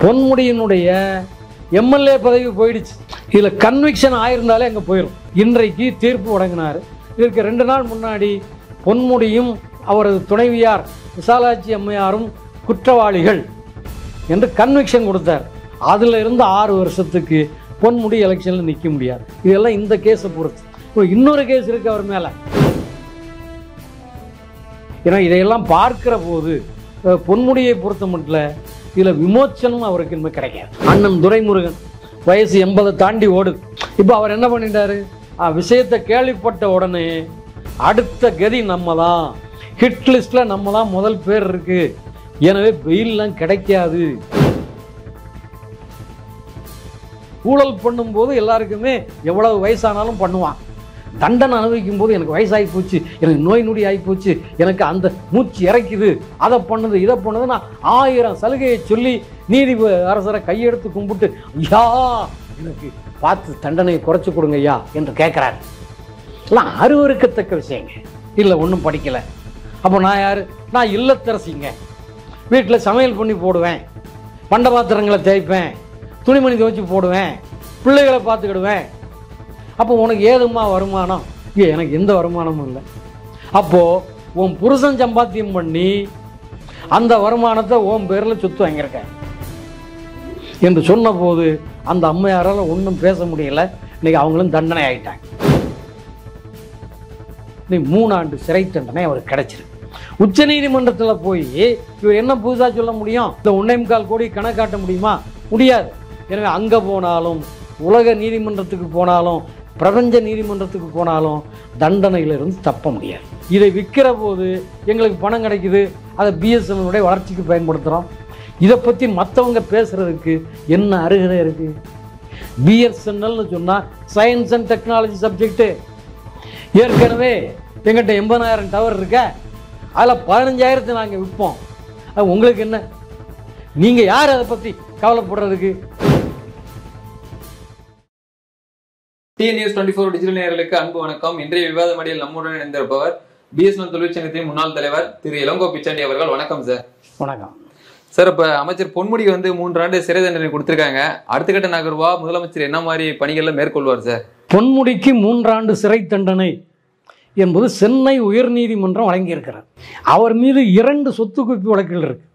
பொன்முடியினுடைய MLA பதவி போயிடுச்சு இதில் கன்விக்ஷன் ஆயிருந்தாலே அங்கே போயிடும் இன்றைக்கு தீர்ப்பு வழங்கினார் இதற்கு ரெண்டு நாள் முன்னாடி பொன்முடியும் அவரது துணைவியார் விசாலாட்சி அம்மையாரும் குற்றவாளிகள் என்று கன்விக்ஷன் கொடுத்தார் அதில் இருந்து ஆறு வருஷத்துக்கு பொன்முடி எலெக்ஷனில் நிற்க முடியாது இதெல்லாம் இந்த கேஸை பொறுத்து இப்போ இன்னொரு கேஸ் இருக்கு அவர் மேலே ஏன்னா இதையெல்லாம் பார்க்கிற போது அஹ், பொன்முடியை பொறுத்த மட்டும் இதில் விமோச்சனம் அவருக்கு இனிமேல் கிடைக்காது அண்ணன் துரைமுருகன் வயசு எண்பதை தாண்டி ஓடுது இப்போ அவர் என்ன பண்ணிட்டாரு ஆ, விஷயத்தை கேள்விப்பட்ட உடனே அடுத்த கதி நம்ம தான் ஹிட் லிஸ்ட்டில் நம்ம தான் முதல் பேர் இருக்கு எனவே வெயில்லாம் கிடைக்காது ஊழல் பண்ணும்போது எல்லாருக்குமே எவ்வளவு வயசானாலும் பண்ணுவான் தண்டனை அனுபவிக்கும் போது எனக்கு வயசாகி போச்சு எனக்கு நோய் நொடி ஆகி போச்சு எனக்கு அந்த மூச்சு இறைக்குது அதை பண்ணுது இதை பண்ணுது நான் ஆயிரம் சலுகையை சொல்லி நீதி அரசரை கையெடுத்து கும்பிட்டு ஐயா எனக்கு பார்த்து தண்டனையை குறைச்சி கொடுங்க ஐயா என்று கேட்குறாரு எல்லாம் அருவருக்கத்தக்க விஷயங்க இல்லை ஒன்றும் படிக்கலை அப்போ நான் யார் நான் இல்லத்தரசிங்க வீட்டில் சமையல் பண்ணி போடுவேன் பண்ட பாத்திரங்களை தேய்ப்பேன் துணிமணி துவைச்சு போடுவேன் பிள்ளைகளை பார்த்துக்கிடுவேன் அப்போ உனக்கு ஏதும்மா வருமானம் ஏ எனக்கு எந்த வருமானமும் இல்லை அப்போது உன் புருஷன் சம்பாத்தியம் பண்ணி அந்த வருமானத்தை உன் பேரில் சொத்து வாங்கியிருக்க என்று சொன்னபோது அந்த அம்மையாரால் ஒன்றும் பேச முடியல இன்னைக்கு அவங்களும் தண்டனை ஆயிட்டாங்க நீ மூணாண்டு சிறை தண்டனை அவருக்கு கிடைச்சிருக்கு உச்ச நீதிமன்றத்தில் போய் இவர் என்ன புதுசாக சொல்ல முடியும் இந்த ஒன்னே முக்கால் கோடி கணக்காட்ட முடியுமா முடியாது எனவே அங்கே போனாலும் உலக நீதிமன்றத்துக்கு போனாலும் பிரபஞ்ச நீதிமன்றத்துக்கு போனாலும் தண்டனையிலிருந்து தப்ப முடியாது இதை விற்கிற போது எங்களுக்கு பணம் கிடைக்குது அதை பிஎஸ்என்எல்லுடைய வளர்ச்சிக்கு பயன்படுத்துகிறோம் இதை பற்றி மற்றவங்க பேசுகிறதுக்கு என்ன அருகதை இருக்குது பிஎஸ்என்எல்னு சொன்னால் சயின்ஸ் அண்ட் டெக்னாலஜி சப்ஜெக்ட்டு ஏற்கனவே எங்கிட்ட எண்பதாயிரம் டவர் இருக்க அதில் பதினஞ்சாயிரத்தை நாங்கள் விற்போம் அது உங்களுக்கு என்ன நீங்கள் யார் அதை பற்றி கவலைப்படுறதுக்கு T news twenty four digital நேயர்களுக்கு அன்பு வணக்கம் இன்றைய விவாத மடியில் நம்முடன் இணைந்திருப்பவர் பிஎஸ்என்எல் தொழிற்சங்கத்தின் முன்னாள் தலைவர் திரு இளங்கோ பிச்சாண்டி அவர்கள் வணக்கம் சார் வணக்கம் சார் இப்ப அமைச்சர் பொன்முடி வந்து மூன்றாண்டு சிறை தண்டனை கொடுத்திருக்காங்க அடுத்த கட்ட நகர்வா முதலமைச்சர் என்ன மாதிரி பணிகள்ல மேற்கொள்வார் சார் பொன்முடிக்கு மூன்றாண்டு சிறை தண்டனை என்பது சென்னை உயர்நீதிமன்றம் வழங்கியிருக்கிறார் அவர் மீது இரண்டு சொத்து குவிப்பு வழக்குகள் இருக்கு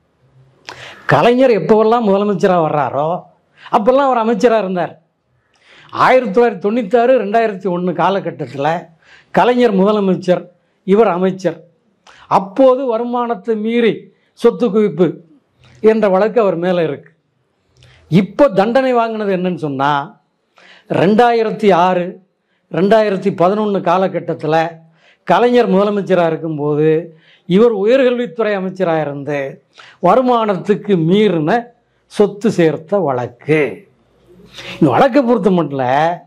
கலைஞர் எப்போவெல்லாம் முதலமைச்சராக வர்றாரோ அப்போல்லாம் அவர் அமைச்சராக இருந்தார் ஆயிரத்தி தொள்ளாயிரத்தி தொண்ணூத்தாறு ரெண்டாயிரத்தி ஒன்று காலகட்டத்தில் கலைஞர் முதலமைச்சர் இவர் அமைச்சர் அப்போது வருமானத்தை மீறி சொத்து குவிப்பு என்ற வழக்கு அவர் மேலே இருக்கு இப்போ தண்டனை வாங்கினது என்னன்னு சொன்னால் ரெண்டாயிரத்தி ஆறு ரெண்டாயிரத்தி பதினொன்று காலகட்டத்தில் கலைஞர் முதலமைச்சராக இருக்கும்போது இவர் உயர்கல்வித்துறை அமைச்சராக இருந்து வருமானத்துக்கு மீறின சொத்து சேர்த்த வழக்கு இந்த வழக்கை பொறுத்த மட்டும்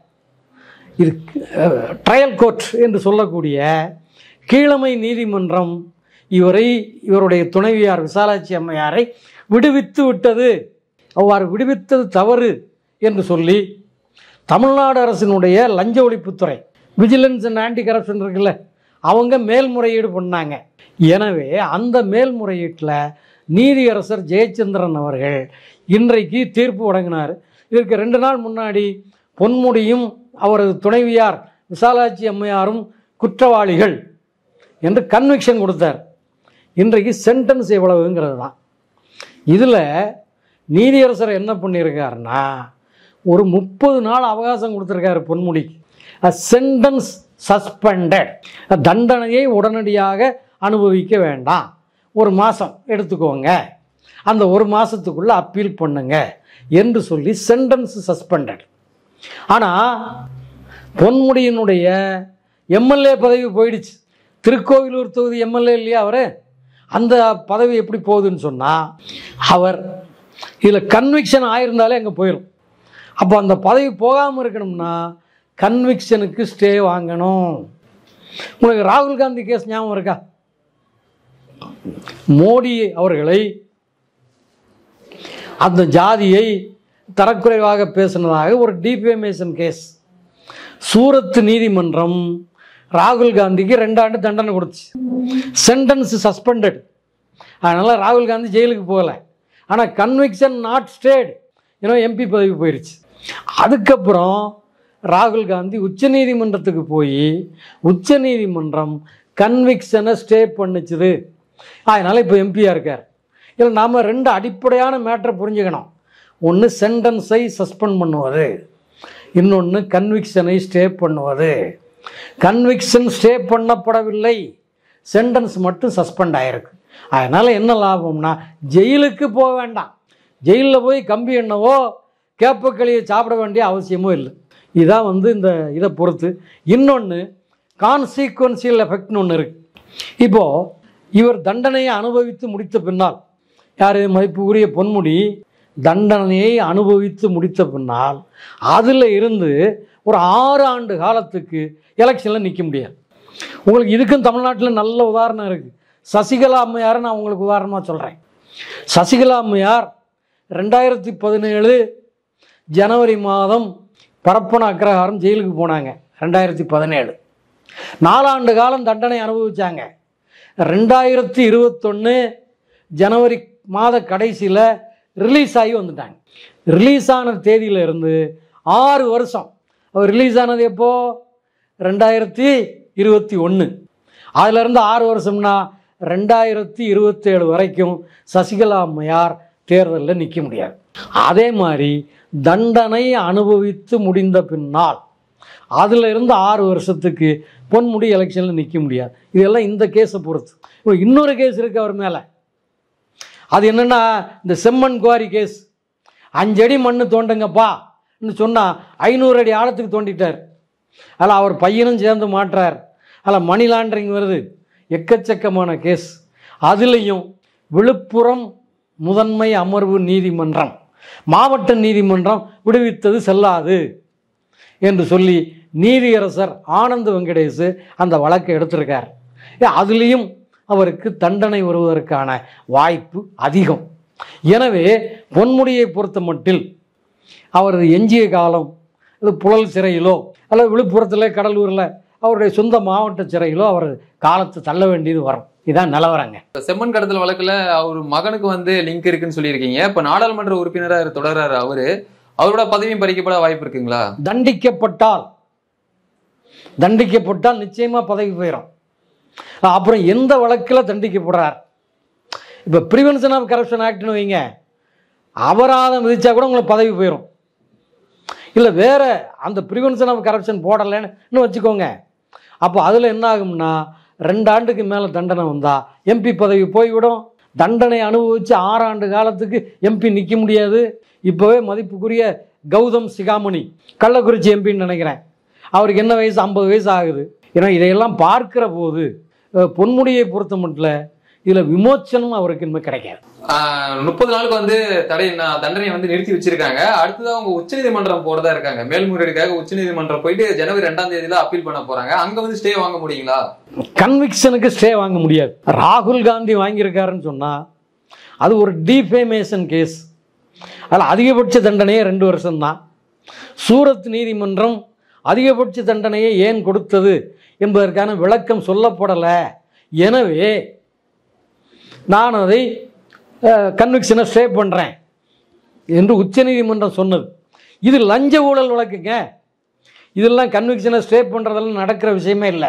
இது ட்ரையல் கோர்ட் என்று சொல்லக்கூடிய கீழமை நீதிமன்றம் இவரை இவருடைய துணைவியார் விசாலாட்சி அம்மையாரை விடுவித்து விட்டது அவ்வாறு விடுவித்தது தவறு என்று சொல்லி தமிழ்நாடு அரசினுடைய லஞ்ச ஒழிப்புத்துறை விஜிலன்ஸ் அண்ட் ஆன்டி கரப்ஷன் இருக்குல்ல அவங்க மேல்முறையீடு பண்ணாங்க எனவே அந்த மேல்முறையீட்டில் நீதியரசர் ஜெயச்சந்திரன் அவர்கள் இன்றைக்கு தீர்ப்பு வழங்கினார் இதற்கு ரெண்டு நாள் முன்னாடி பொன்முடியும் அவரது துணைவியார் விசாலாட்சி அம்மையாரும் குற்றவாளிகள் என்று கன்விக்ஷன் கொடுத்தார் இன்றைக்கு சென்டென்ஸ் எவ்வளவுங்கிறது தான் இதில் நீதியரசர் என்ன பண்ணியிருக்காருன்னா ஒரு முப்பது நாள் அவகாசம் கொடுத்துருக்காரு பொன்முடிக்கு சென்டென்ஸ் சஸ்பெண்டட் தண்டனையை உடனடியாக அனுபவிக்க வேண்டாம் ஒரு மாதம் எடுத்துக்கோங்க அந்த ஒரு மாதத்துக்குள்ளே அப்பீல் பண்ணுங்க என்று சொல்லி சென்டென்ஸ் சஸ்பெண்டட் ஆனால் பொன்முடியினுடைய எம்எல்ஏ பதவி போயிடுச்சு திருக்கோவிலூர் தொகுதி எம்எல்ஏ இல்லையா அவர் அந்த பதவி எப்படி போகுதுன்னு சொன்னால் அவர் இதில் கன்விக்ஷன் ஆயிருந்தாலே அங்கே போயிடும் அப்போ அந்த பதவி போகாமல் இருக்கணும்னா கன்விக்ஷனுக்கு ஸ்டே வாங்கணும் உங்களுக்கு ராகுல் காந்தி கேஸ் ஞாபகம் இருக்கா மோடி அவர்களை அந்த ஜாதியை தரக்குறைவாக பேசினதாக ஒரு டிஃபேமேஷன் கேஸ் சூரத் நீதிமன்றம் ராகுல் காந்திக்கு ரெண்டாண்டு தண்டனை கொடுத்துச்சு சென்டென்ஸ் சஸ்பெண்டட் அதனால் ராகுல் காந்தி ஜெயிலுக்கு போகலை ஆனால் கன்விக்ஷன் நாட் ஸ்டேட் ஏன்னா எம்பி பதவி போயிடுச்சு அதுக்கப்புறம் ராகுல் காந்தி உச்சநீதிமன்றத்துக்கு போய் உச்சநீதிமன்றம் கன்விக்ஷனை ஸ்டே பண்ணுச்சுது அதனால் இப்போ எம்பியாக இருக்கார் இதில் நாம் ரெண்டு அடிப்படையான மேட்டரை புரிஞ்சுக்கணும் ஒன்று சென்டென்ஸை சஸ்பெண்ட் பண்ணுவது இன்னொன்று கன்விக்ஷனை ஸ்டே பண்ணுவது கன்விக்ஷன் ஸ்டே பண்ணப்படவில்லை சென்டென்ஸ் மட்டும் சஸ்பெண்ட் ஆயிருக்கு அதனால் என்ன லாபம்னா ஜெயிலுக்கு போக வேண்டாம் ஜெயிலில் போய் கம்பி எண்ணவோ கேப்பக்களியை சாப்பிட வேண்டிய அவசியமோ இல்லை இதான் வந்து இந்த இதை பொறுத்து இன்னொன்று கான்சீக்வன்சியல் எஃபெக்ட்னு ஒன்று இருக்குது இப்போது இவர் தண்டனையை அனுபவித்து முடித்த பின்னால் யார் மதிப்புக்குரிய பொன்முடி தண்டனையை அனுபவித்து முடித்த பின்னால் அதில் இருந்து ஒரு ஆறு ஆண்டு காலத்துக்கு எலெக்ஷனில் நிற்க முடியாது உங்களுக்கு இதுக்கும் தமிழ்நாட்டில் நல்ல உதாரணம் இருக்குது சசிகலா அம்மையாரை நான் உங்களுக்கு உதாரணமாக சொல்கிறேன் சசிகலா அம்மையார் ரெண்டாயிரத்தி பதினேழு ஜனவரி மாதம் பரப்பன அக்ரஹாரம் ஜெயிலுக்கு போனாங்க ரெண்டாயிரத்தி பதினேழு நாலாண்டு காலம் தண்டனை அனுபவிச்சாங்க ரெண்டாயிரத்தி இருபத்தொன்று ஜனவரி மாத கடைசியில் ரிலீஸ் ஆகி வந்துட்டாங்க ரிலீஸ் ஆன தேதியில இருந்து ஆறு வருஷம் அவர் ரிலீஸ் ஆனது எப்போ ரெண்டாயிரத்தி இருபத்தி ஒன்று அதிலிருந்து ஆறு வருஷம்னா ரெண்டாயிரத்தி இருபத்தேழு வரைக்கும் சசிகலா அம்மையார் தேர்தலில் நிற்க முடியாது அதே மாதிரி தண்டனை அனுபவித்து முடிந்த பின்னால் அதில் இருந்து ஆறு வருஷத்துக்கு பொன்முடி எலெக்ஷனில் நிற்க முடியாது இதெல்லாம் இந்த கேஸை பொறுத்து இப்போ இன்னொரு கேஸ் இருக்கு அவர் மேலே அது என்னென்னா இந்த செம்மண் குவாரி கேஸ் அஞ்சடி மண் தோண்டுங்கப்பா சொன்னால் ஐநூறு அடி ஆழத்துக்கு தோண்டிட்டார் அதில் அவர் பையனும் சேர்ந்து மாட்டுறார் அதில் மணி லாண்டரிங் வருது எக்கச்சக்கமான கேஸ் அதுலேயும் விழுப்புரம் முதன்மை அமர்வு நீதிமன்றம் மாவட்ட நீதிமன்றம் விடுவித்தது செல்லாது என்று சொல்லி நீதியரசர் ஆனந்த் வெங்கடேஷ் அந்த வழக்கை எடுத்திருக்கார் ஏ, அதுலேயும் அவருக்கு தண்டனை வருவதற்கான வாய்ப்பு அதிகம் எனவே பொன்முடியை பொறுத்த மட்டில் அவரது எஞ்சிய காலம் இது புழல் சிறையிலோ அல்லது விழுப்புரத்தில் கடலூரில் அவருடைய சொந்த மாவட்ட சிறையிலோ அவர் காலத்தை தள்ள வேண்டியது வரும் இதான் நிலவரங்க இப்ப செம்மன் கடத்தல் வழக்குல அவர் மகனுக்கு வந்து லிங்க் இருக்குன்னு சொல்லியிருக்கீங்க இப்ப நாடாளுமன்ற உறுப்பினரா தொடர்றாரு அவரு அவரோட பதவியும் பறிக்கப்பட வாய்ப்பு இருக்குங்களா தண்டிக்கப்பட்டால் தண்டிக்கப்பட்டால் நிச்சயமா பதவி போயிடும் அப்புறம் எந்த வழக்கில் தண்டிக்கப்படுறார் இப்போ ப்ரிவென்ஷன் ஆஃப் கரப்ஷன் ஆக்ட்னு வைங்க அபராதம் விதிச்சா கூட உங்களுக்கு பதவி போயிடும் இல்லை வேற அந்த ப்ரிவென்ஷன் ஆஃப் கரப்ஷன் போடலைன்னு வச்சுக்கோங்க அப்போ அதில் என்ன ஆகும்னா ரெண்டு ஆண்டுக்கு மேலே தண்டனை வந்தால் எம்பி பதவி போய்விடும் தண்டனை அனுபவித்து ஆறாண்டு காலத்துக்கு எம்பி நிற்க முடியாது இப்போவே மதிப்புக்குரிய கௌதம் சிகாமணி கள்ளக்குறிச்சி எம்பின்னு நினைக்கிறேன் அவருக்கு என்ன வயசு ஐம்பது வயசு ஆகுது ஏன்னா இதையெல்லாம் பார்க்கிற போது அஹ், பொன்முடியை பொறுத்த மட்டும் இதில் விமோச்சனம் அவருக்கு இனிமேல் கிடைக்காது முப்பது நாளுக்கு வந்து தடை ந- தண்டனையை வந்து நிறுத்தி வச்சிருக்காங்க அடுத்ததான் அவங்க உச்சநீதிமன்றம் போறதா இருக்காங்க மேல்முறையீடுக்காக உச்சநீதிமன்றம் போயிட்டு ஜனவரி ரெண்டாம் தேதியில அப்பீல் பண்ண போறாங்க அங்க வந்து ஸ்டே வாங்க முடியுங்களா கன்விக்ஷனுக்கு ஸ்டே வாங்க முடியாது ராகுல் காந்தி வாங்கியிருக்காருன்னு சொன்னால் அது ஒரு டிஃபேமேஷன் கேஸ் அதில் அதிகபட்ச தண்டனையே ரெண்டு வருஷம்தான் சூரத் நீதிமன்றம் அதிகபட்ச தண்டனையை ஏன் கொடுத்தது என்பதற்கான விளக்கம் சொல்லப்படலை எனவே நான் அதை கன்விக்ஷனை ஸ்டே பண்ணுறேன் என்று உச்சநீதிமன்றம் சொன்னது இது லஞ்ச ஊழல் வழக்குங்க இதெல்லாம் கன்விக்ஷனை ஸ்டே பண்ணுறதெல்லாம் நடக்கிற விஷயமே இல்லை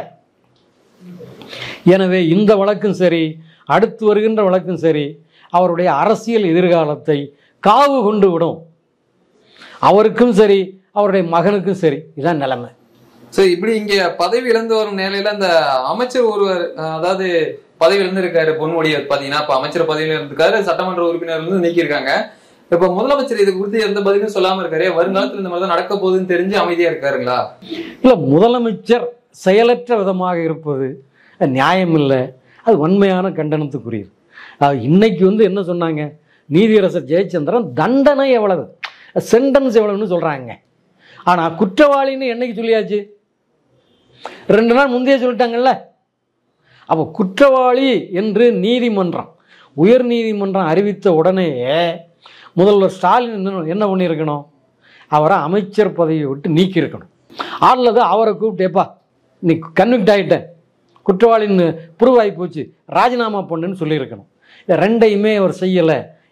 எனவே இந்த வழக்கும் சரி அடுத்து வருகின்ற வழக்கும் சரி அவருடைய அரசியல் எதிர்காலத்தை காவு கொண்டு விடும் அவருக்கும் சரி அவருடைய மகனுக்கும் சரி இதான் நிலைமை சோ இப்படி இங்க பதவி இழந்து வரும் நிலையில அந்த அமைச்சர் ஒருவர் அஹ், அதாவது பதவி இழந்திருக்காரு பொன்முடியை பாத்தீங்கன்னா இப்ப அமைச்சர் பதவியில இருந்திருக்காரு சட்டமன்ற உறுப்பினர் இருந்து நீக்கியிருக்காங்க இப்ப முதலமைச்சர் இது குறித்து எந்த பதிலும் சொல்லாம இருக்காரு வருங்காலத்துல இந்த மாதிரி தான் நடக்க போகுதுன்னு தெரிஞ்சு அமைதியா இருக்காருங்களா இல்லை முதலமைச்சர் செயலற்ற விதமாக இருப்பது அது நியாயம் இல்லை அது வன்மையான கண்டனத்துக்குரியது அஹ் இன்னைக்கு வந்து என்ன சொன்னாங்க நீதியரசர் ஜெயச்சந்திரன் தண்டனை எவ்வளவு சென்டென்ஸ் எவ்வளவுன்னு சொல்கிறாங்க ஆனால் குற்றவாளின்னு என்னைக்கு சொல்லியாச்சு ரெண்டு நாள் முந்தைய சொல்லிட்டாங்கல்ல அப்போ குற்றவாளி என்று நீதிமன்றம் உயர் நீதிமன்றம் அறிவித்த உடனேயே முதல்வர் ஸ்டாலின் என்ன என்ன பண்ணியிருக்கணும் அவரை அமைச்சர் பதவியை விட்டு நீக்கியிருக்கணும் அல்லது அவரை கூப்பிட்டு ஏப்பா நீ கன்விக்ட் ஆகிட்ட குற்றவாளின்னு ப்ரூவ் ஆகி போச்சு ராஜினாமா பண்ணுன்னு சொல்லியிருக்கணும் இந்த ரெண்டையுமே அவர் செய்யலை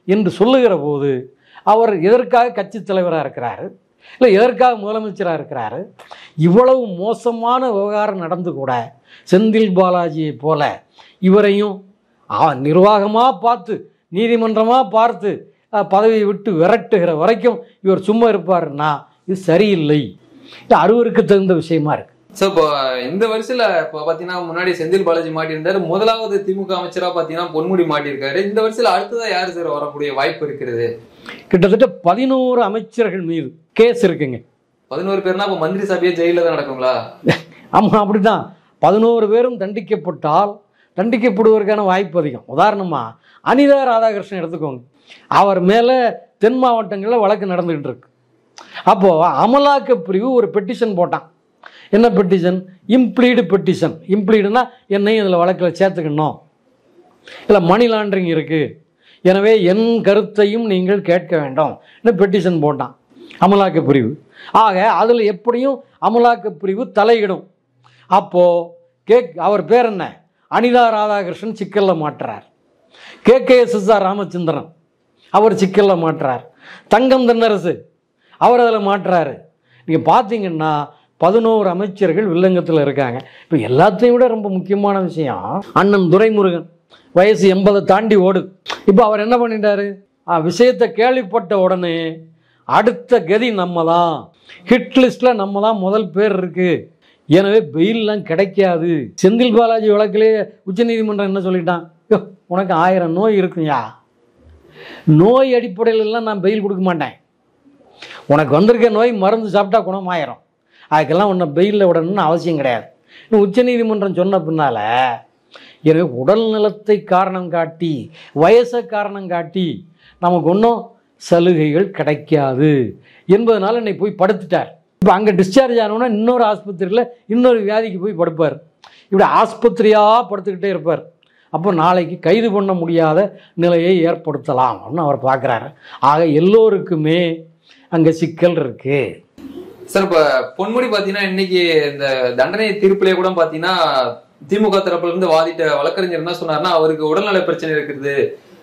என்று சொல்லுகிற போது அவர் எதற்காக கட்சி தலைவராக இருக்கிறாரு இல்லை எதற்காக முதலமைச்சராக இருக்கிறாரு இவ்வளவு மோசமான விவகாரம் நடந்து கூட செந்தில் பாலாஜியை போல இவரையும் நிர்வாகமாக பார்த்து நீதிமன்றமாக பார்த்து அஹ், பதவியை விட்டு விரட்டுகிற வரைக்கும் இவர் சும்மா இருப்பாருன்னா இது சரியில்லை இது அருவருக்கு தகுந்த விஷயமா இருக்கு சோ இப்போ இந்த வருஷத்துல இப்போ பாத்தீங்கன்னா முன்னாடி செந்தில் பாலாஜி மாட்டியிருந்தாரு முதலாவது திமுக அமைச்சரா பாத்தீங்கன்னா பொன்முடி மாட்டியிருக்காரு இந்த வருஷத்துல அடுத்ததா யாரு சார் வரக்கூடிய வாய்ப்பு இருக்கிறது கிட்டத்தட்ட பதினோரு அமைச்சர்கள் மீது கேஸ் இருக்குங்க பதினோரு பேர்னா அப்ப மந்திரி சபையே ஜெயில தான் நடக்குங்களா ஆமாம் அப்படிதான் பதினோரு பேரும் தண்டிக்கப்பட்டால் தண்டிக்கப்படுவதற்கான வாய்ப்பு அதிகம் உதாரணமாக அனிதா ராதாகிருஷ்ணன் எடுத்துக்கோங்க அவர் மேலே தென் மாவட்டங்களில் வழக்கு நடந்துகிட்டு இருக்கு அப்போது அமலாக்க பிரிவு ஒரு பெட்டிஷன் போட்டான் என்ன பெட்டிஷன் இம்ப்ளீடு பெட்டிஷன் இம்ப்ளீடுனா என்னையும் இதில் வழக்கில் சேர்த்துக்கணும் இல்லை மணி லாண்டரிங் இருக்குது எனவே என் கருத்தையும் நீங்கள் கேட்க வேண்டும் இன்னும் பெட்டிஷன் போட்டான் அமலாக்க பிரிவு ஆக அதில் எப்படியும் அமலாக்க பிரிவு தலையிடும் அப்போது கேக் அவர் பேர் என்ன அனிதா ராதாகிருஷ்ணன் சிக்கலில் மாட்டுறார் K K S S R Ramachandran அவர் சிக்கலில் மாட்டுறார் தங்கம் தென்னரசு அவர் அதில் மாட்டுறாரு நீங்கள் பார்த்தீங்கன்னா பதினோரு அமைச்சர்கள் வில்லங்கத்தில் இருக்காங்க இப்போ எல்லாத்தையும் விட ரொம்ப முக்கியமான விஷயம் அண்ணன் துரைமுருகன் வயசு எண்பதை தாண்டி ஓடுது இப்போ அவர் என்ன பண்ணிட்டாரு ஆ, விஷயத்தை கேள்விப்பட்ட உடனே அடுத்த கதி நம்ம தான் ஹிட் லிஸ்ட்டில் நம்ம தான் முதல் பேர் இருக்கு எனவே பெயில்லாம் கிடைக்காது செந்தில் பாலாஜி வழக்கிலே உச்சநீதிமன்றம் என்ன சொல்லிட்டான் யோ உனக்கு ஆயிரம் நோய் இருக்குயா நோய் அடிப்படையில எல்லாம் நான் பெயில் கொடுக்க மாட்டேன் உனக்கு வந்திருக்க நோய் மருந்து சாப்பிட்டா குணமாயிரும் அதுக்கெல்லாம் உன்னை பெயிலில் விடணும்னு அவசியம் கிடையாது இன்னும் உச்சநீதிமன்றம் சொன்ன பின்னால எனவே உடல் நலத்தை காரணம் காட்டி வயசை காரணம் காட்டி நமக்கு ஒன்றும் சலுகைகள் கிடைக்காது என்பதனால என்னை போய் படுத்துட்டார் இப்போ அங்கே டிஸ்சார்ஜ் ஆனோன்னா இன்னொரு ஆஸ்பத்திரியில் இன்னொரு வியாதிக்கு போய் படுப்பார் இப்படி ஆஸ்பத்திரியாக படுத்துக்கிட்டே இருப்பார் அப்போ நாளைக்கு கைது பண்ண முடியாத நிலையை ஏற்படுத்தலாம் அப்படின்னு அவர் பார்க்குறாரு ஆக எல்லோருக்குமே அங்கே சிக்கல் இருக்குது சார் இப்ப பொன்முடி பாத்தீங்கன்னா இன்னைக்கு இந்த தண்டனை தீர்ப்புலயே கூட பாத்தீங்கன்னா திமுக தரப்புல இருந்து வாதிட்ட வழக்கறிஞர் என்ன சொன்னாருன்னா அவருக்கு உடல்நல பிரச்சனை இருக்குது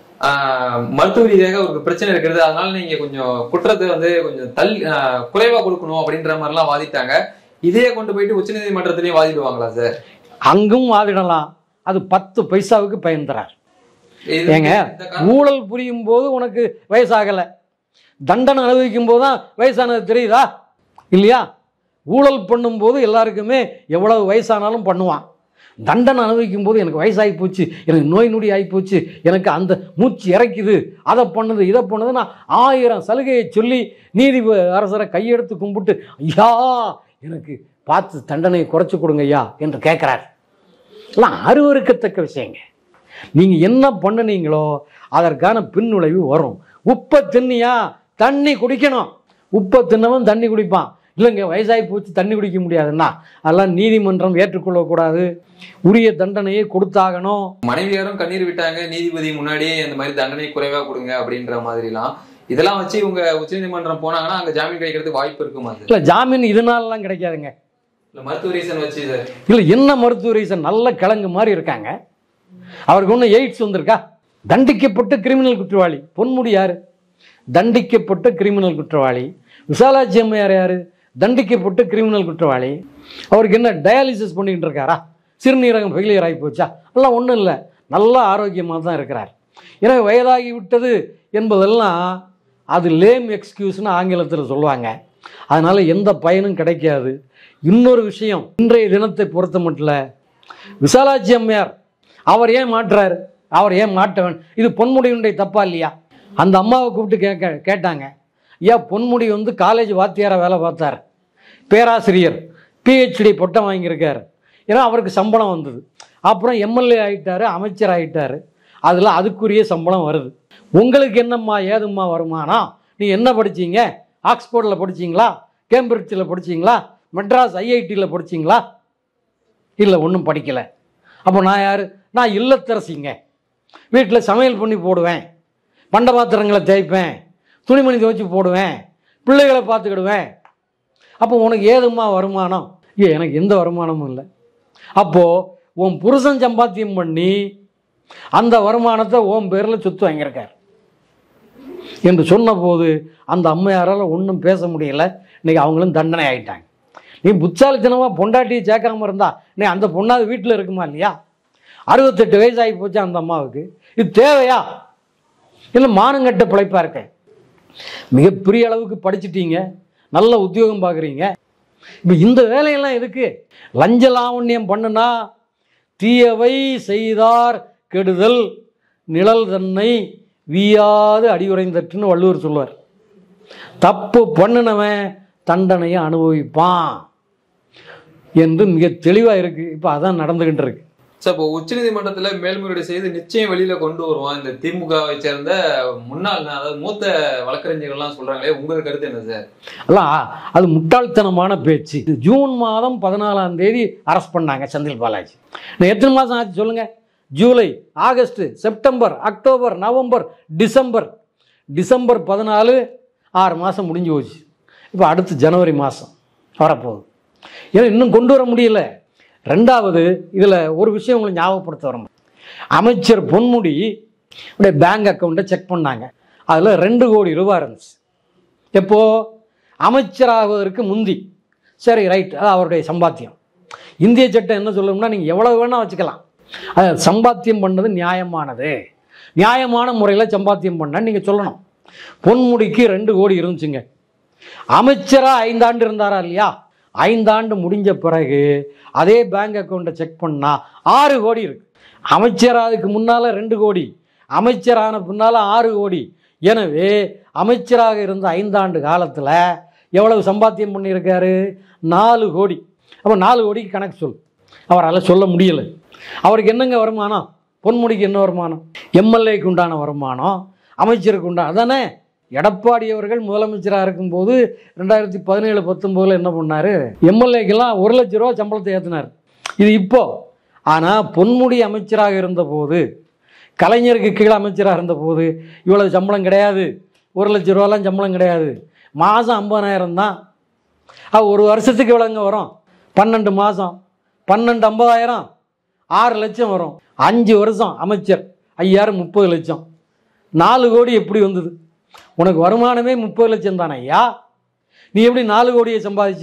ஆஹ் மருத்துவ ரீதியாக அவருக்கு பிரச்சனை இருக்கிறது அதனால நீங்க கொஞ்சம் குற்றத்தை வந்து கொஞ்சம் தள்ளி ஆஹ் குறைவா கொடுக்கணும் அப்படின்ற மாதிரி எல்லாம் வாதிட்டாங்க இதையே கொண்டு போயிட்டு உச்சநீதிமன்றத்திலயும் வாதிடுவாங்களா சார் அங்கும் வாதிடலாம் அது பத்து பைசாவுக்கு பயன் தரார் இது- ஏங்க இந்த கா- ஊழல் புரியும் போது உனக்கு வயசாகலை தண்டனை அனுபவிக்கும் போது தான் வயசானது தெரியுதா இல்லையா ஊழல் பண்ணும்போது எல்லாருக்குமே எவ்வளவு வயசானாலும் பண்ணுவான் தண்டனை அனுபவிக்கும் போது எனக்கு வயசாகி போச்சு எனக்கு நோய் நொடி ஆகி போச்சு எனக்கு அந்த மூச்சு இறைக்குது அதை பண்ணுது இதை பண்ணுது நான் ஆயிரம் சலுகையை சொல்லி நீதி அரசரை கையெடுத்து கும்பிட்டு ஐயா எனக்கு பார்த்து தண்டனையை குறைச்சி கொடுங்க ஐயா என்று கேட்குறார் எல்லாம் அருவருக்கத்தக்க விஷயங்க நீங்கள் என்ன பண்ணுனீங்களோ அதற்கான பின்னுளைவு வரும் உப்பை தின்னியா தண்ணி குடிக்கணும் உப்பை தின்னவன் தண்ணி குடிப்பான் இல்லைங்க வயசாகி போச்சு தண்ணி குடிக்க முடியாதுன்னா அதெல்லாம் நீதிமன்றம் ஏற்றுக்கொள்ளக்கூடாது உரிய தண்டனையை கொடுத்தாகணும் மனைவியாரும் கண்ணீர் விட்டாங்க நீதிபதி முன்னாடி இந்த மாதிரி தண்டனை குறைவா கொடுங்க அப்படின்ற மாதிரிலாம் இதெல்லாம் வச்சு இவங்க உச்சநீதிமன்றம் போனாங்கன்னா அங்க ஜாமீன் கிடைக்கிறதுக்கு வாய்ப்பு இருக்குமா சார் இல்லை ஜாமீன் இதனாலலாம் கிடைக்காதுங்க இல்ல மருத்துவ ரீசன் வச்சு சார் இல்லை என்ன மருத்துவ ரீசன் நல்ல கிழங்கு மாதிரி இருக்காங்க அவருக்கு ஒன்றும் எய்ட்ஸ் வந்திருக்கா தண்டிக்கப்பட்ட கிரிமினல் குற்றவாளி பொன்முடி யாரு தண்டிக்கப்பட்ட கிரிமினல் குற்றவாளி விசாலாட்சி அம்மையார் யாரு தண்டிக்கப்பட்ட கிரிமினல் குற்றவாளி அவருக்கு என்ன டயாலிசிஸ் பண்ணிக்கிட்டு இருக்காரா சிறுநீரகம் ஃபெயிலியர் ஆகி போச்சா எல்லாம் ஒன்றும் இல்லை நல்ல ஆரோக்கியமாக தான் இருக்கிறார் எனவே வயதாகி விட்டது என்பதெல்லாம் அது லேம் எக்ஸ்கியூஸ்னு ஆங்கிலத்தில் சொல்லுவாங்க அதனால் எந்த பயனும் கிடைக்காது இன்னொரு விஷயம் இன்றைய தினத்தை பொறுத்த மட்டும் விசாலாட்சி அம்மையார் அவர் ஏன் மாட்டுறாரு அவர் ஏன் மாட்டவன் இது பொன்முடியுடைய தப்பா இல்லையா அந்த அம்மாவை கூப்பிட்டு கேட்க கேட்டாங்க ஏன் பொன்முடி வந்து காலேஜ் வாத்தியாரா வேலை பார்த்தார் பேராசிரியர் பிஹெச்டி பட்டம் வாங்கியிருக்காரு ஏன்னா அவருக்கு சம்பளம் வந்தது அப்புறம் எம்எல்ஏ ஆயிட்டாரு அமைச்சர் ஆயிட்டாரு அதில் அதுக்குரிய சம்பளம் வருது உங்களுக்கு என்னம்மா ஏதும்மா வருமானம் நீ என்ன படிச்சீங்க ஆக்ஸ்போர்டில் படிச்சீங்களா கேம்பிரிட்ஜில் படிச்சீங்களா மெட்ராஸ் ஐஐடியில் படிச்சீங்களா இல்லை ஒன்றும் படிக்கலை அப்போ நான் யார் நான் இல்லத்தரசிங்க வீட்டில் சமையல் பண்ணி போடுவேன் பண்ட பாத்திரங்களை தேய்ப்பேன் துணிமணி துவைச்சி போடுவேன் பிள்ளைகளை பார்த்துக்கிடுவேன் அப்போ உனக்கு ஏதும்மா வருமானம் ஏ எனக்கு எந்த வருமானமும் இல்லை அப்போது உன் புருஷன் சம்பாத்தியம் பண்ணி அந்த வருமானத்தை உன் பேரில் சொத்து வாங்கியிருக்கார் என்று சொன்னபோது அந்த அம்மையாரால் ஒன்றும் பேச முடியல இன்னைக்கு அவங்களும் தண்டனை ஆயிட்டாங்க நீ புத்தாலித்தனமாக பொண்டாட்டியை சேர்க்காம இருந்தா நீ அந்த பொண்ணாவது வீட்டில் இருக்குமா இல்லையா அறுபத்தெட்டு வயசு ஆகி போச்சு அந்த அம்மாவுக்கு இது தேவையா இல்லை மானங்கட்ட பிழைப்பா இருக்கேன் மிகப்பெரிய அளவுக்கு படிச்சிட்டீங்க நல்ல உத்தியோகம் பார்க்குறீங்க இப்போ இந்த வேலையெல்லாம் எதுக்கு லஞ்ச லாவண்யம் பண்ணுனா தீயவை செய்தார் கெடுதல் நிழல் தன்னை வீயாது அடியுறைந்தற்றுன்னு வள்ளுவர் சொல்லுவார் தப்பு பண்ணினவன் தண்டனையை அனுபவிப்பான் என்று மிக தெளிவாக இருக்கு இப்போ அதான் நடந்துகிட்டு இருக்கு சார் இப்போ உச்சநீதிமன்றத்துல மேல்முறையீடு செய்து நிச்சயம் வெளியில கொண்டு வருவோம் இந்த திமுகவை சேர்ந்த முன்னாள் அதாவது மூத்த வழக்கறிஞர்கள்லாம் சொல்றாங்களே உங்களுக்கு கருத்து என்ன சார் அல்ல அது முட்டாள்தனமான பேச்சு இது ஜூன் மாதம் பதினாலாம் தேதி அரெஸ்ட் பண்ணாங்க செந்தில் பாலாஜி நான் எத்தனை மாதம் ஆச்சு சொல்லுங்க ஜூலை ஆகஸ்ட் செப்டம்பர் அக்டோபர் நவம்பர் டிசம்பர் டிசம்பர் பதினாலு ஆறு மாதம் முடிஞ்சு போச்சு இப்போ அடுத்து ஜனவரி மாதம் வரப்போகுது ஏன்னா இன்னும் கொண்டு வர முடியல ரெண்டாவது இதில் ஒரு விஷயம் உங்களுக்கு ஞாபகப்படுத்த வரும் அமைச்சர் பொன்முடி அப்படியே பேங்க் அக்கௌண்ட்டை செக் பண்ணாங்க அதில் ரெண்டு கோடி ரூபாய் இருந்துச்சு எப்போ அமைச்சராகுவதற்கு முந்தி சரி ரைட் அது அவருடைய சம்பாத்தியம் இந்திய சட்டம் என்ன சொல்லணும்னா நீங்கள் எவ்வளவு வேணால் வச்சுக்கலாம் அது சம்பாத்தியம் பண்ணது நியாயமானது நியாயமான முறையில் சம்பாத்தியம் பண்ண நீங்கள் சொல்லணும் பொன்முடிக்கு ரெண்டு கோடி இருந்துச்சுங்க அமைச்சராக ஐந்தாண்டு இருந்தாரா இல்லையா ஐந்தாண்டு முடிஞ்ச பிறகு அதே பேங்க் அக்கௌண்ட்டை செக் பண்ணால் ஆறு கோடி இருக்கு அமைச்சராதுக்கு முன்னால் ரெண்டு கோடி அமைச்சரான பின்னால் ஆறு கோடி எனவே அமைச்சராக இருந்த ஐந்தாண்டு காலத்தில் எவ்வளவு சம்பாத்தியம் பண்ணியிருக்காரு நாலு கோடி அப்போ நாலு கோடிக்கு கணக்கு சொல் அவரால் சொல்ல முடியலை அவருக்கு என்னங்க வருமானம் பொன்முடிக்கு என்ன வருமானம் எம்எல்ஏக்கு உண்டான வருமானம் அமைச்சருக்கு உண்டான அதானே எடப்பாடி அவர்கள் முதலமைச்சராக இருக்கும்போது ரெண்டாயிரத்தி பதினேழு பத்தொம்போதில் என்ன பண்ணார் எம்எல்ஏக்கெல்லாம் ஒரு லட்ச ரூபா சம்பளத்தை ஏற்றினார் இது இப்போ ஆனால் பொன்முடி அமைச்சராக இருந்தபோது கலைஞருக்கு கீழே அமைச்சராக இருந்தபோது இவ்வளவு சம்பளம் கிடையாது ஒரு லட்ச ரூபாலாம் சம்பளம் கிடையாது மாதம் ஐம்பதாயிரம் தான் அது ஒரு வருஷத்துக்கு எவ்வளோங்க வரும் பன்னெண்டு மாதம் பன்னெண்டு ஐம்பதாயிரம் ஆறு லட்சம் வரும் அஞ்சு வருஷம் அமைச்சர் ஐயாயிரம் முப்பது லட்சம் நாலு கோடி எப்படி வந்தது உனக்கு வருமானமே முப்பது லட்சம் தானே ஐயா நீ எப்படி நாலு கோடியை சம்பாதிச்ச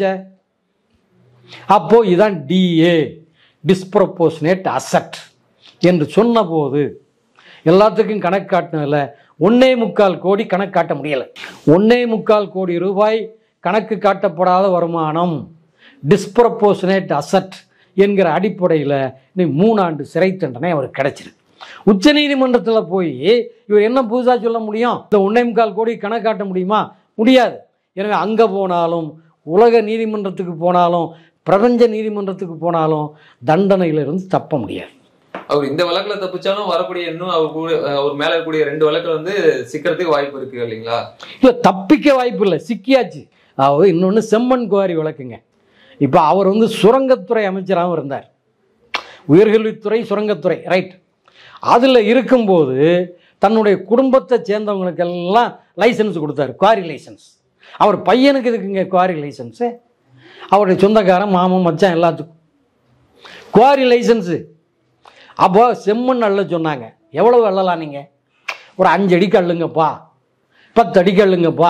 அப்போ இதான் டிஏ டிஸ்ப்ரப்போர்ஷனேட் அசட் என்று சொன்னபோது எல்லாத்துக்கும் கணக்கு காட்டினதில் ஒன்னே முக்கால் கோடி கணக்கு காட்ட முடியலை ஒன்னே முக்கால் கோடி ரூபாய் கணக்கு காட்டப்படாத வருமானம் டிஸ்ப்ரப்போர்ஷனேட் அசட் என்கிற அடிப்படையில் நீ மூணாண்டு சிறை தண்டனை அவருக்கு கிடைச்சிருக்கு உச்சநீதிமன்றத்தில் போய் இவர் என்ன புதுசாக சொல்ல முடியும் இந்த ஒன்னே முக்கால் கோடி கணக்கு காட்ட முடியுமா முடியாது எனவே அங்கே போனாலும் உலக நீதிமன்றத்துக்கு போனாலும் பிரபஞ்ச நீதிமன்றத்துக்கு போனாலும் தண்டனையிலிருந்து தப்ப முடியாது அவர் இந்த வழக்குல தப்பிச்சாலும் வரக்கூடிய இன்னும் அவர் கூட அவர் மேல இருக்கக்கூடிய ரெண்டு வழக்குல வந்து சிக்கிறதுக்கு வாய்ப்பு இருக்கு இல்லைங்களா இல்லை தப்பிக்க வாய்ப்பு இல்லை சிக்கியாச்சு அதாவது இன்னொன்று செம்மண் குவாரி வழக்குங்க இப்போ அவர் வந்து சுரங்கத்துறை அமைச்சராகவும் இருந்தார் உயர்கல்வித்துறை சுரங்கத்துறை ரைட் அதில் இருக்கும்போது தன்னுடைய குடும்பத்தை சேர்ந்தவங்களுக்கெல்லாம் லைசன்ஸ் கொடுத்தாரு குவாரி லைசன்ஸ் அவர் பையனுக்கு இருக்குங்க குவாரி லைசன்ஸு அவருடைய சொந்தக்காரன் மாமன் மச்சான் எல்லாத்துக்கும் குவாரி லைசன்ஸு அப்போ செம்மண் அள்ள சொன்னாங்க எவ்வளவு அள்ளலாம் நீங்கள் ஒரு அஞ்சு அடிக்கு அள்ளுங்கப்பா பத்து அடிக்கு அள்ளுங்கப்பா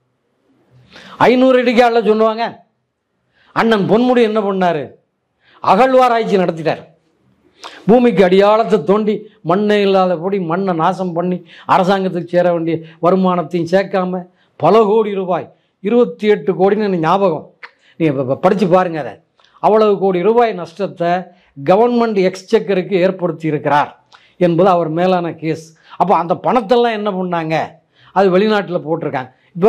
ஐநூறு அடிக்கு அள்ள சொல்லுவாங்க அண்ணன் பொன்முடி என்ன பண்ணார் அகழ்வாராய்ச்சி நடத்திட்டார் பூமிக்கு அடியாளத்தை தோண்டி மண்ணே இல்லாதபடி மண்ணை நாசம் பண்ணி அரசாங்கத்துக்கு சேர வேண்டிய வருமானத்தையும் சேர்க்காம பல கோடி ரூபாய் இருபத்தி எட்டு கோடின்னு எனக்கு ஞாபகம் நீங்கள் படித்து பாருங்க அதை அவ்வளவு கோடி ரூபாய் நஷ்டத்தை கவர்மெண்ட் எக்ஸ்செக்கருக்கு ஏற்படுத்தி இருக்கிறார் என்பது அவர் மேலான கேஸ் அப்போ அந்த பணத்தெல்லாம் என்ன பண்ணாங்க அது வெளிநாட்டில் போட்டிருக்காங்க இப்போ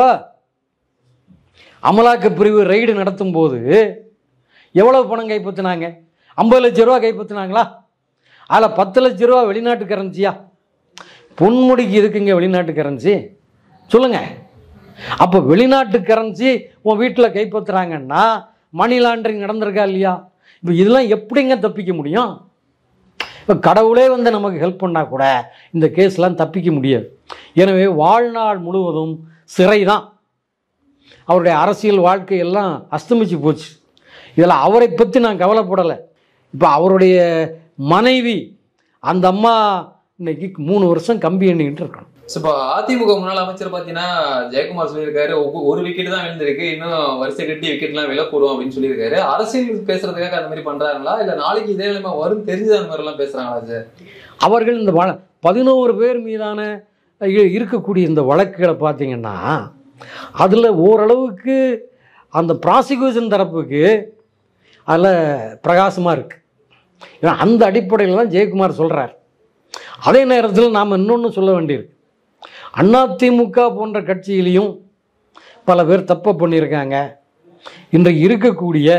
அமலாக்க பிரிவு ரெய்டு நடத்தும் போது எவ்வளவு பணம் கைப்பற்றினாங்க ஐம்பது லட்ச ரூபா கைப்பற்றினாங்களா அதில் பத்து லட்ச ரூபா வெளிநாட்டு கரன்சியா பொன்முடிக்கு இருக்குங்க வெளிநாட்டு கரன்சி சொல்லுங்க அப்போ வெளிநாட்டு கரன்சி உன் வீட்டில் கைப்பற்றுறாங்கன்னா மணி லாண்டரிங் நடந்திருக்கா இல்லையா இப்போ இதெல்லாம் எப்படிங்க தப்பிக்க முடியும் இப்போ கடவுளே வந்து நமக்கு ஹெல்ப் பண்ணால் கூட இந்த கேஸ்லாம் தப்பிக்க முடியாது எனவே வாழ்நாள் முழுவதும் சிறை தான் அவருடைய அரசியல் வாழ்க்கை எல்லாம் அஸ்தமிச்சு போச்சு இதில் அவரை பற்றி நான் கவலைப்படலை இப்போ அவருடைய மனைவி அந்த அம்மா இன்னைக்கு மூணு வருஷம் கம்பி எண்ணிக்கிட்டு இருக்கணும் So, இப்போ அதிமுக முன்னாள் அமைச்சர் பாத்தீங்கன்னா ஜெயக்குமார் சொல்லியிருக்காரு ஒவ்வொ- ஒரு விக்கெட் தான் விழுந்திருக்கு இன்னும் வரிசை கட்டி விக்கெட் எல்லாம் விழக்கூடும் அப்படின்னு சொல்லியிருக்காரு அரசியல் பேசுறதுக்காக அந்த மாதிரி பண்றாங்களா இல்ல நாளைக்கு இதே நிலைமை வரும் தெரிஞ்சு அந்த மாதிரி எல்லாம் பேசுறாங்களா சார் அவர்கள் இந்த வழ பதினோரு பேர் மீதான இ- இருக்கக்கூடிய இந்த வழக்குகளை பார்த்தீங்கன்னா அதில் ஓரளவுக்கு அந்த ப்ராசிக்யூஷன் தரப்புக்கு அதில் பிரகாசமாக இருக்குது ஏன்னா அந்த அடிப்படையில் தான் ஜெயக்குமார் சொல்கிறார் அதே நேரத்தில் நாம் இன்னொன்று சொல்ல வேண்டியிருக்கு அதிமுக போன்ற கட்சியிலையும் பல பேர் தப்பு பண்ணியிருக்காங்க இன்றைக்கு இருக்கக்கூடிய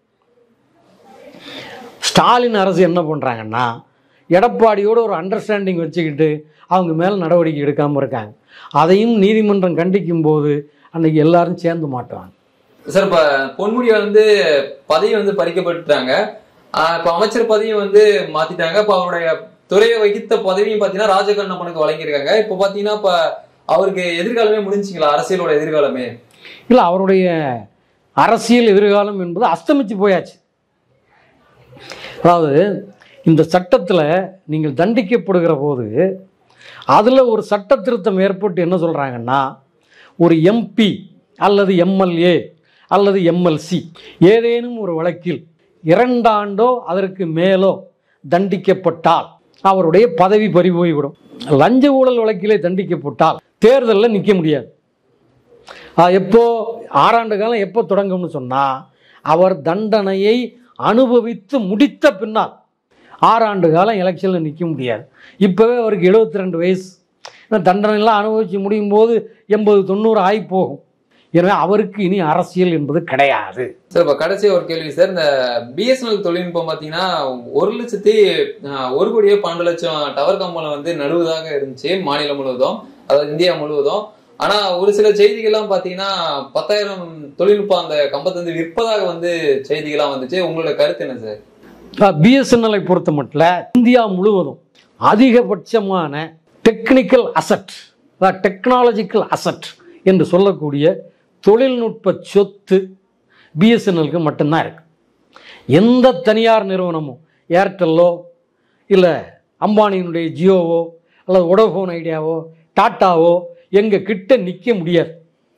ஸ்டாலின் அரசு என்ன பண்ணுறாங்கன்னா எடப்பாடியோட ஒரு அண்டர்ஸ்டாண்டிங் வச்சுக்கிட்டு அவங்க மேலே நடவடிக்கை எடுக்காமல் இருக்காங்க அதையும் நீதிமன்றம் கண்டிக்கும் போது அன்னைக்கு எல்லாரும் சேர்ந்து மாட்டுவாங்க சார் இப்ப பொன்முடியை வந்து பதவி வந்து பறிக்கப்பட்டுட்டாங்க ஆஹ் இப்ப அமைச்சர் பதவியும் வந்து மாத்திட்டாங்க இப்ப அவருடைய துறையை வகித்த பதவியும் பாத்தீங்கன்னா ராஜகண்ணப்பனுக்கு வழங்கியிருக்காங்க இப்ப பாத்தீங்கன்னா இப்ப அவருக்கு எதிர்காலமே முடிஞ்சுங்களா அரசியலோட எதிர்காலமே இல்லை அவருடைய அரசியல் எதிர்காலம் என்பது அஸ்தமிச்சு போயாச்சு அதாவது இந்த சட்டத்தில் நீங்கள் தண்டிக்கப்படுகிற போது அதில் ஒரு சட்ட திருத்தம் ஏற்பட்டு என்ன சொல்கிறாங்கன்னா ஒரு எம்பி அல்லது எம்எல்ஏ அல்லது எம்எல்சி ஏதேனும் ஒரு வழக்கில் இரண்டாண்டோ அதற்கு மேலோ தண்டிக்கப்பட்டால் அவருடைய பதவி பறி போய்விடும் லஞ்ச ஊழல் வழக்கிலே தண்டிக்கப்பட்டால் தேர்தலில் நிற்க முடியாது ஆஹ் எப்போ ஆறாண்டு காலம் எப்போ தொடங்கும்னு சொன்னால் அவர் தண்டனையை அனுபவித்து முடித்த பின்னால் ஆறாண்டு காலம் எலெக்ஷனில் நிற்க முடியாது இப்போவே அவருக்கு 72 ரெண்டு வயசு இன்னும் தண்டனைலாம் அனுபவித்து முடியும் போது எண்பது தொண்ணூறு ஆகி போகும் எனவே அவருக்கு இனி அரசியல் என்பது கிடையாது சார் இப்ப கடைசி ஒரு கேள்வி சார் இந்த பிஎஸ்என்எல் தொழில்நுட்பம் பாத்தீங்கன்னா ஒரு லட்சத்தி ஆஹ், ஒரு கோடியே பன்னெண்டு லட்சம் டவர் கம்பெனி வந்து நடுவதாக இருந்துச்சு மாநிலம் முழுவதும் அதாவது இந்தியா முழுவதும் ஆனா ஒரு சில செய்திகள்லாம் பாத்தீங்கன்னா பத்தாயிரம் தொழில்நுட்பம் அந்த கம்பத்தை வந்து விற்பதாக வந்து செய்திகள்லாம் வந்துச்சு உங்களோட கருத்து என்ன சார் பிஎஸ்என்எல்லை பொறுத்த மட்டும் இந்தியா முழுவதும் அதிகபட்சமான டெக்னிக்கல் அசட் டெக்னாலஜிக்கல் அசட் என்று சொல்லக்கூடிய தொழில்நுட்ப சொத்து பிஎஸ்என்எலுக்கு மட்டும்தான் இருக்கு எந்த தனியார் நிறுவனமும் ஏர்டெல்லோ இல்லை அம்பானியினுடைய ஜியோவோ அல்லது வோடோஃபோன் ஐடியாவோ டாட்டாவோ எங்கள் கிட்ட நிற்க முடியாது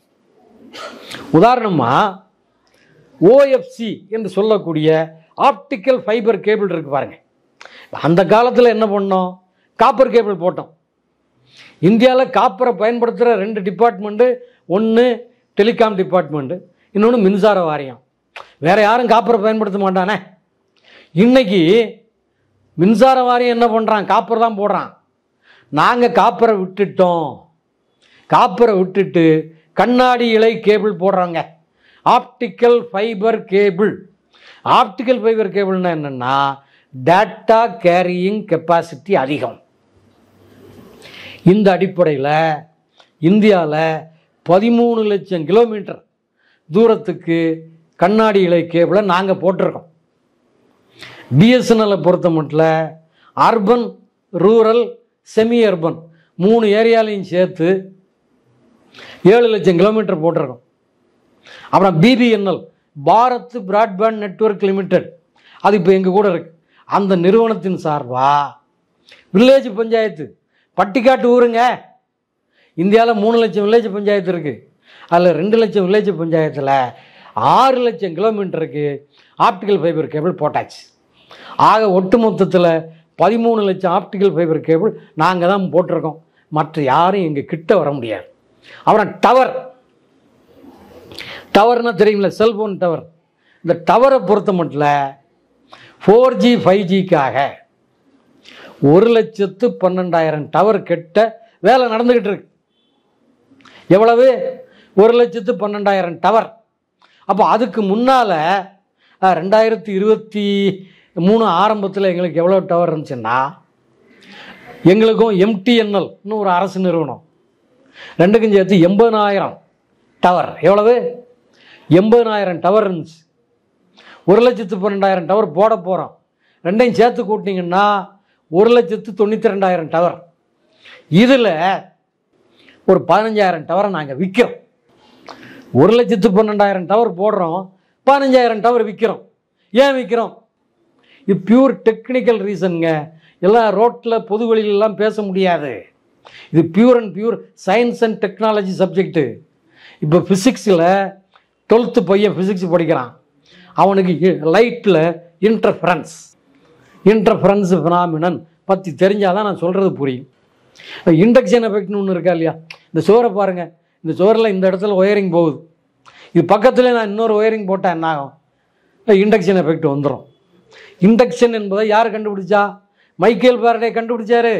உதாரணமாக ஓஎஃப்சி என்று சொல்லக்கூடிய ஆப்டிக்கல் ஃபைபர் கேபிள் இருக்கு பாருங்க அந்த காலத்தில் என்ன பண்ணோம் காப்பர் கேபிள் போட்டோம் இந்தியாவில் காப்பரை பயன்படுத்துகிற ரெண்டு டிபார்ட்மெண்ட்டு ஒன்று டெலிகாம் டிபார்ட்மெண்ட்டு இன்னொன்று மின்சார வாரியம் வேற யாரும் காப்பரை பயன்படுத்த மாட்டானே இன்னைக்கு மின்சார வாரியம் என்ன பண்ணுறான் காப்பர் தான் போடுறான் நாங்கள் காப்பரை விட்டுட்டோம் காப்பரை விட்டுட்டு கண்ணாடி இழை கேபிள் போடுறாங்க optical fibre cable optical fibre கேபிள்னா என்னென்னா டேட்டா கேரியிங் கெப்பாசிட்டி அதிகம் இந்த அடிப்படையில் இந்தியாவில் பதிமூணு லட்சம் கிலோமீட்டர் தூரத்துக்கு கண்ணாடி இழை கேபிளை நாங்கள் போட்டிருக்கோம் பிஎஸ்என்எல்லை பொறுத்த மட்டும் அர்பன் ரூரல் செமி அர்பன் மூணு ஏரியாலையும் சேர்த்து ஏழு லட்சம் கிலோமீட்டர் போட்டிருக்கோம் அப்புறம் BBNL Bharat broadband network limited அது இப்போ எங்கள் கூட இருக்கு அந்த நிறுவனத்தின் சார்பா வில்லேஜ் பஞ்சாயத்து பட்டிக்காட்டு ஊருங்க இந்தியாவில் மூணு லட்சம் வில்லேஜ் பஞ்சாயத்து இருக்குது அதில் ரெண்டு லட்சம் வில்லேஜ் பஞ்சாயத்தில் ஆறு லட்சம் கிலோமீட்டருக்கு ஆப்டிக்கல் ஃபைபர் கேபிள் போட்டாச்சு ஆக ஒட்டுமொத்தத்தில் பதிமூணு லட்சம் ஆப்டிக்கல் ஃபைபர் கேபிள் நாங்கள் தான் போட்டிருக்கோம் மற்ற யாரும் எங்கள் கிட்ட வர முடியாது அப்புறம் டவர் டவர்னா தெரியுங்களா செல்போன் டவர் இந்த டவரை பொறுத்த மட்டும் ஃபோர் ஜி ஃபைவ் ஜிக்காக ஒரு லட்சத்து பன்னெண்டாயிரம் டவர் கெட்ட வேலை நடந்துக்கிட்டு இருக்கு எவ்வளவு ஒரு லட்சத்து பன்னெண்டாயிரம் டவர் அப்போ அதுக்கு முன்னால் ரெண்டாயிரத்தி இருபத்தி மூணு ஆரம்பத்தில் எங்களுக்கு எவ்வளோ டவர் இருந்துச்சுன்னா எங்களுக்கும் எம்டிஎன்எல் ஒரு அரசு நிறுவனம் ரெண்டுக்கும் சேர்த்து எண்பதாயிரம் டவர் எவ்வளவு எண்பதாயிரம் டவர் இருந்துச்சு ஒரு லட்சத்து பன்னெண்டாயிரம் டவர் போட போகிறோம் ரெண்டையும் சேர்த்து கூட்டிங்கன்னா ஒரு லட்சத்து தொண்ணூற்றி ரெண்டாயிரம் டவர் இதில் ஒரு பதினஞ்சாயிரம் டவரை நாங்கள் விற்கிறோம் ஒரு லட்சத்து பன்னெண்டாயிரம் டவர் போடுறோம் பதினஞ்சாயிரம் டவர் விற்கிறோம் ஏன் விற்கிறோம் இது பியூர் டெக்னிக்கல் ரீசனுங்க எல்லாம் ரோட்டில் பொது வெளியிலலாம் பேச முடியாது இது pure and pure science and technology subject இப்போ ஃபிசிக்ஸில் டுவெல்த்து பையன் ஃபிசிக்ஸ் படிக்கிறான் அவனுக்கு லைட்டில் இன்டர்ஃபரன்ஸ் இன்டர்ஃபரன்ஸ் ஃபினாமினன் பற்றி தெரிஞ்சாதான் நான் சொல்கிறது புரியும் இண்டக்ஷன் எஃபெக்ட்னு ஒன்று இருக்கா இல்லையா இந்த சோரை பாருங்கள் இந்த சோரில் இந்த இடத்துல ஒயரிங் போகுது இது பக்கத்தில் நான் இன்னொரு ஒயரிங் போட்டால் என்ன ஆகும் இண்டக்ஷன் எஃபெக்ட் வந்துடும் இண்டக்ஷன் என்பதை யார் கண்டுபிடிச்சா மைக்கேல் பாரடே கண்டுபிடிச்சாரு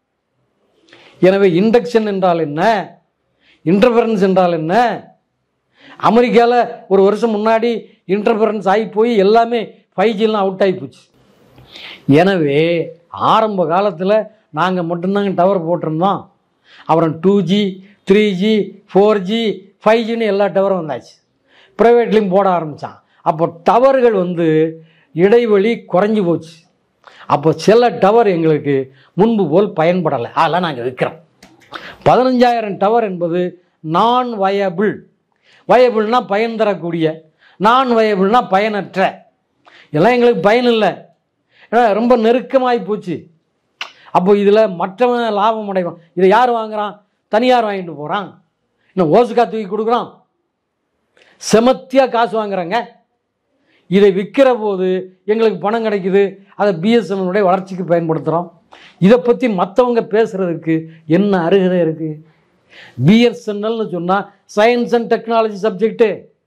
எனவே இண்டக்ஷன் என்றால் என்ன இன்டர்ஃபரன்ஸ் என்றால் என்ன அமெரிக்காவில் ஒரு வருஷம் முன்னாடி இன்டர்ஃபரன்ஸ் ஆகி போய் எல்லாமே ஃபைவ் ஜிலாம் அவுட் ஆகி போச்சு எனவே ஆரம்ப காலத்தில் நாங்கள் மட்டும்தாங்க டவர் போட்டிருந்தோம் அப்புறம் two G three G four G five ஜின்னு எல்லா டவரும் வந்தாச்சு ப்ரைவேட்லேயும் போட ஆரம்பித்தான் அப்போ டவர்கள் வந்து இடைவெளி குறைஞ்சி போச்சு அப்போ சில டவர் எங்களுக்கு முன்பு போல் பயன்படலை அதெல்லாம் நாங்கள் விற்கிறோம் பதினஞ்சாயிரம் டவர் என்பது நான் வயபிள் வயபிள்னா பயன் தரக்கூடிய நான் வயபிள்னா பயனற்ற இதெல்லாம் எங்களுக்கு பயன் இல்லை ஏன்னா ரொம்ப நெருக்கமாகி போச்சு அப்போ இதில் மற்றவன் லாபம் அடைவான் இதை யார் வாங்குறான் தனியார் வாங்கிட்டு போகிறான் இன்னும் ஓசுக்கா தூக்கி கொடுக்குறான் செமத்தியாக காசு வாங்குறாங்க இதை விற்கிற போது எங்களுக்கு பணம் கிடைக்குது அதை பிஎஸ்என்எல்லுடைய வளர்ச்சிக்கு பயன்படுத்துகிறோம் இதை பற்றி மற்றவங்க பேசுகிறதுக்கு என்ன அருகதை இருக்குது பிஎஸ்என்எல்னு சொன்னால் சயின்ஸ் அண்ட் டெக்னாலஜி சப்ஜெக்ட்டு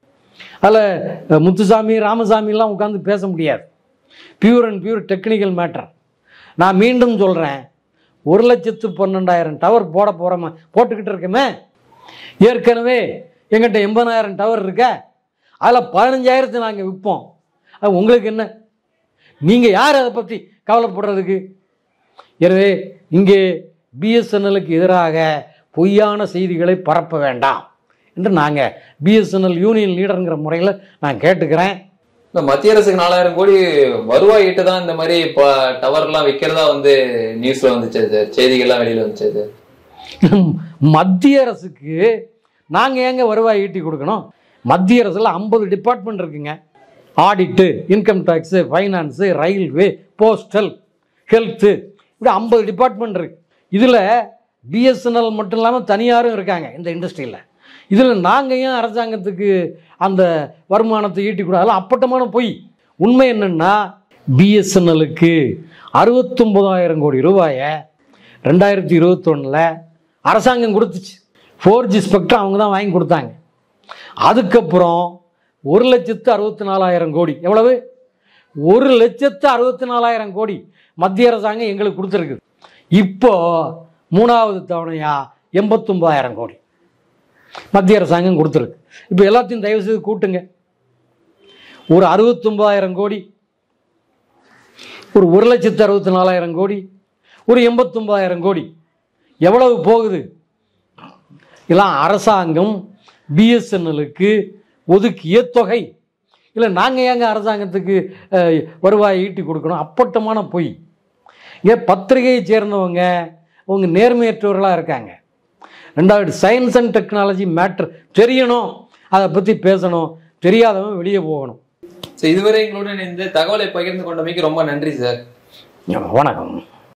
அதில் முத்துசாமி ராமசாமிலாம் உட்காந்து பேச முடியாது pure and pure technical matter நான் மீண்டும் சொல்கிறேன் ஒரு லட்சத்து பன்னெண்டாயிரம் டவர் போட போகிறோமா போட்டுக்கிட்டு இருக்கோமே ஏற்கனவே எங்கிட்ட எண்பதாயிரம் டவர் இருக்க அதில் பதினஞ்சாயிரத்தை நாங்கள் விற்போம் அது உங்களுக்கு என்ன நீங்கள் யார் அதை பற்றி கவலைப்படுறதுக்கு எனவே இங்கே பிஎஸ்என்எலுக்கு எதிராக பொய்யான செய்திகளை பரப்ப வேண்டாம் என்று நாங்கள் பிஎஸ்என்எல் யூனியன் லீடருங்கிற முறையில் நான் கேட்டுக்கிறேன் இந்த மத்திய அரசுக்கு நாலாயிரம் கோடி வருவாய் ஈட்டு தான் இந்த மாதிரி இப்ப டவர் எல்லாம் விக்கிறதா வந்து நியூஸ்ல வந்துச்சு இது. செய்திகள்லாம் வெளியில வந்துச்சு இது. மத்திய அரசுக்கு நாங்கள் ஏங்க வருவாய் ஈட்டி கொடுக்கணும் மத்திய அரசில் ஐம்பது டிபார்ட்மெண்ட் இருக்குங்க audit income tax finance railway postal health இப்படி ஐம்பது டிபார்ட்மெண்ட் இருக்கு இதில் பிஎஸ்என்எல் மட்டும் இல்லாமல் தனியாரும் இருக்காங்க இந்த இண்டஸ்ட்ரியில் இதில் நாங்கள் ஏன் அரசாங்கத்துக்கு அந்த வருமானத்தை ஈட்டி கூடாது அப்பட்டமான பொய் உண்மை என்னென்னா பிஎஸ்என்எலுக்கு அறுபத்தொம்போதாயிரம் கோடி ரூபாயை ரெண்டாயிரத்தி இருபத்தொன்னில் அரசாங்கம் கொடுத்துச்சு ஃபோர் ஜி ஸ்பெக்ட்ரம் அவங்க தான் வாங்கி கொடுத்தாங்க அதுக்கப்புறம் ஒரு லட்சத்து அறுபத்தி நாலாயிரம் கோடி எவ்வளவு ஒரு லட்சத்து அறுபத்தி நாலாயிரம் கோடி மத்திய அரசாங்கம் எங்களுக்கு கொடுத்துருக்குது இப்போ மூணாவது தவணையா எண்பத்தொம்பதாயிரம் கோடி மத்திய அரசாங்கம் கொடுத்துருக்கு இப்போ எல்லாத்தையும் தயவு செய்து கூட்டுங்க ஒரு அறுபத்தொம்பதாயிரம் கோடி ஒரு ஒரு லட்சத்து அறுபத்தி நாலாயிரம் கோடி ஒரு எண்பத்தொம்பதாயிரம் கோடி எவ்வளவு போகுது இதெல்லாம் அரசாங்கம் பிஎஸ்என்எலுக்கு ஒதுக்கிய தொகை இல்லை நாங்கள் ஏங்க அரசாங்கத்துக்கு அஹ், வருவாய் ஈட்டி கொடுக்கணும் அப்பட்டமான பொய் ஏன் பத்திரிகையை சேர்ந்தவங்க அவங்க நேர்மையற்றவர்களாக இருக்காங்க ரெண்டாவது சயின்ஸ் அண்ட் டெக்னாலஜி மேட்ரு தெரியணும் அதை பற்றி பேசணும் தெரியாதவன் வெளியே போகணும் So, இதுவரை எங்களுடன் இந்த தகவலை பகிர்ந்து கொண்டமைக்கு ரொம்ப நன்றி சார் வணக்கம்